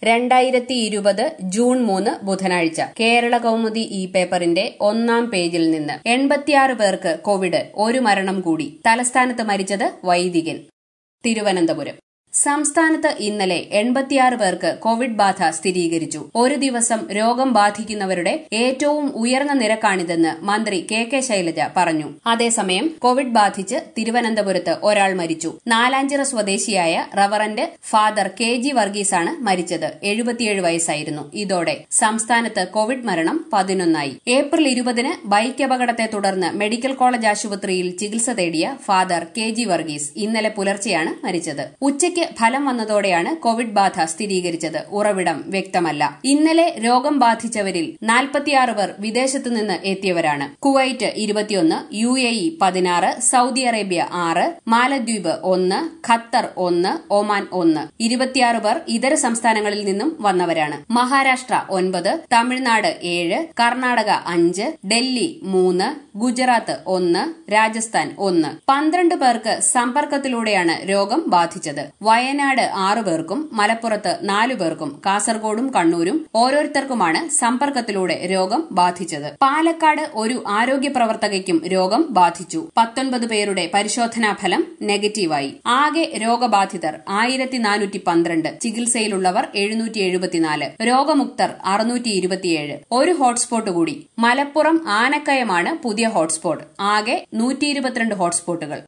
രണ്ടായിരത്തി ഇരുപത് ജൂൺ മൂന്ന് ബുധനാഴ്ച കേരള കൗമുദി ഈ പേപ്പറിന്റെ ഒന്നാം പേജിൽ നിന്ന് എൺപത്തിയാറ് പേർക്ക് കോവിഡ് ഒരു മരണം കൂടി തലസ്ഥാനത്ത് മരിച്ചത് വൈദികൻ തിരുവനന്തപുരം സംസ്ഥാനത്ത് ഇന്നലെ എൺപത്തിയാറ് പേർക്ക് കോവിഡ് ബാധ സ്ഥിരീകരിച്ചു ഒരു ദിവസം രോഗം ബാധിക്കുന്നവരുടെ ഏറ്റവും ഉയർന്ന നിരക്കാണിതെന്ന് മന്ത്രി കെ കെ ശൈലജ പറഞ്ഞു അതേസമയം കോവിഡ് ബാധിച്ച് തിരുവനന്തപുരത്ത് ഒരാൾ മരിച്ചു നാലാഞ്ചിറ സ്വദേശിയായ റവറന്റ് ഫാദർ കെ ജി വർഗീസാണ് മരിച്ചത് എഴുപത്തിയേഴ് വയസ്സായിരുന്നു ഇതോടെ സംസ്ഥാനത്ത് കോവിഡ് മരണം പതിനൊന്നായി ഏപ്രിൽ ഇരുപതിന് ബൈക്ക് അപകടത്തെ തുടർന്ന് മെഡിക്കൽ കോളേജ് ആശുപത്രിയിൽ ചികിത്സ തേടിയ ഫാദർ കെ ജി വർഗീസ് ഇന്നലെ പുലർച്ചെയാണ് മരിച്ചത് ഉച്ചയ്ക്ക് ഫലം വന്നതോടെയാണ് കോവിഡ് ബാധ സ്ഥിരീകരിച്ചത് ഉറവിടം വ്യക്തമല്ല ഇന്നലെ രോഗം ബാധിച്ചവരിൽ നാൽപ്പത്തിയാറ് പേർ വിദേശത്തു നിന്ന് എത്തിയവരാണ് കുവൈറ്റ് ഇരുപത്തിയൊന്ന് യു എ ഇ പതിനാറ് സൌദി അറേബ്യ ആറ് മാലദ്വീപ് ഒന്ന് ഖത്തർ ഒന്ന് ഒമാൻ ഒന്ന് ഇരുപത്തിയാറ് പേർ ഇതര സംസ്ഥാനങ്ങളിൽ നിന്നും വന്നവരാണ് മഹാരാഷ്ട്ര ഒൻപത് തമിഴ്നാട് ഏഴ് കർണാടക അഞ്ച് ഡൽഹി മൂന്ന് ഗുജറാത്ത് ഒന്ന് രാജസ്ഥാൻ ഒന്ന് പന്ത്രണ്ട് പേർക്ക് സമ്പർക്കത്തിലൂടെയാണ് രോഗം ബാധിച്ചത് വയനാട് ആറു പേർക്കും മലപ്പുറത്ത് നാലു പേർക്കും കാസർഗോഡും കണ്ണൂരും ഓരോരുത്തർക്കുമാണ് സമ്പർക്കത്തിലൂടെ രോഗം ബാധിച്ചത് പാലക്കാട് ഒരു ആരോഗ്യ പ്രവർത്തകയ്ക്കും രോഗം ബാധിച്ചു പത്തൊൻപത് പേരുടെ പരിശോധനാ ഫലം നെഗറ്റീവായി ആകെ രോഗബാധിതർ ആയിരത്തി നാനൂറ്റി പന്ത്രണ്ട് ചികിത്സയിലുള്ളവർ എഴുന്നൂറ്റി എഴുപത്തിനാല് രോഗമുക്തർ അറുന്നൂറ്റി ഇരുപത്തിയേഴ് ഒരു ഹോട്ട്സ്പോട്ട് കൂടി മലപ്പുറം ആനക്കയമാണ് പുതിയ ഹോട്ട്സ്പോട്ട് ആകെ നൂറ്റി ഇരുപത്തിരണ്ട് ഹോട്ട്സ്പോട്ടുകൾ